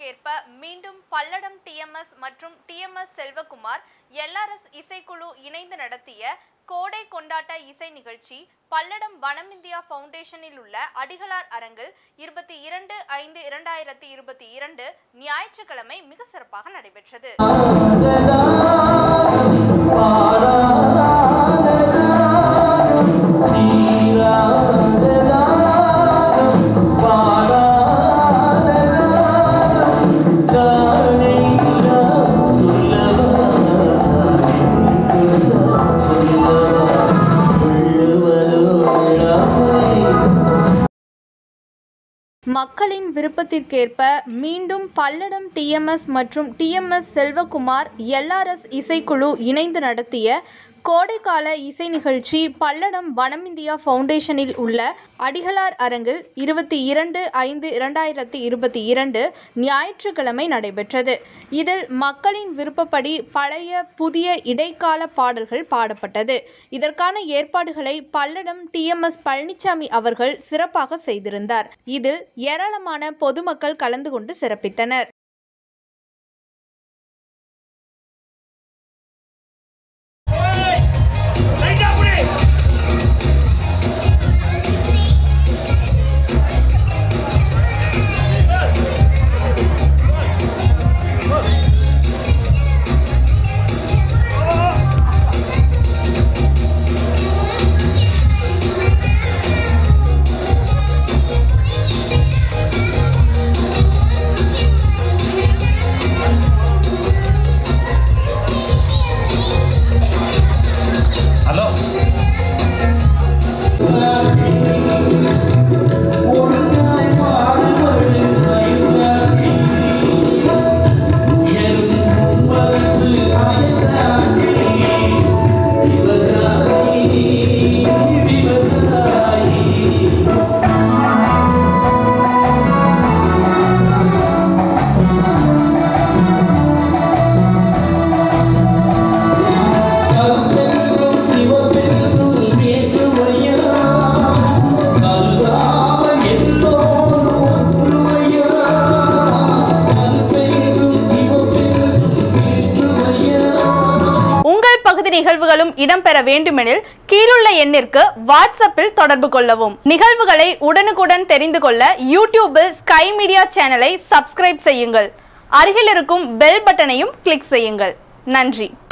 விருப்பத்திற்கேற்ப மீண்டும் பல்லடம் டிஎம்எஸ் மற்றும் TMS Selvakumar LRS இசைக்குழு இணைந்து நடத்திய கோடை கொண்டாட்ட இசை நிகழ்ச்சி பல்லடம் வனம் இந்தியா ஃபவுண்டேஷனில் உள்ள அடிகளார் அரங்கில் இருபத்தி இரண்டு ஐந்து இரண்டாயிரத்தி இருபத்தி இரண்டு ஞாயிற்றுக்கிழமை மிக சிறப்பாக நடைபெற்றது மக்களின் விருப்பத்திற்கேற்ப மீண்டும் பல்லடம் டிஎம்எஸ் மற்றும் டிஎம்எஸ் செல்வகுமார் எல்ஆர்எஸ் இசைக்குழு இணைந்து நடத்திய கோடைக்கால இசை நிகழ்ச்சி பல்லடம் வனம் இந்தியா ஃபவுண்டேஷனில் உள்ள அடிகளார் அரங்கில் இருபத்தி இரண்டு ஐந்து இரண்டாயிரத்தி இருபத்தி இரண்டு ஞாயிற்றுக்கிழமை நடைபெற்றது இதில் மக்களின் விருப்பப்படி பழைய புதிய இடைக்கால பாடல்கள் பாடப்பட்டது இதற்கான ஏற்பாடுகளை பல்லடம் டிஎம்எஸ் பழனிசாமி அவர்கள் சிறப்பாக செய்திருந்தார் இதில் ஏராளமான பொதுமக்கள் கலந்து கொண்டு சிறப்பித்தனர் லைட்டா புடி ஹலோ கருப்பென்றும் சிவப்பென்றும் வேற்றுமையா கருதாமல் எல்லோரும் ஒற்றுமையா கருப்பென்றும் சிவப்பென்றும் வேற்றுமையா உங்கள் பகுதி நிகழ்வுகளும் இடம்பெற வேண்டுமெனில் கீழுள்ள எண்ணிற்கு வாட்ஸ்அப்பில் தொடர்பு கொள்ளவும் நிகழ்வுகளை உடனுக்குடன் தெரிந்து கொள்ள யூடியூபில் ஸ்கை மீடியா சேனலை சப்ஸ்கிரைப் செய்யுங்கள் அருகில் இருக்கும் பெல் பட்டனையும் கிளிக் செய்யுங்கள் நன்றி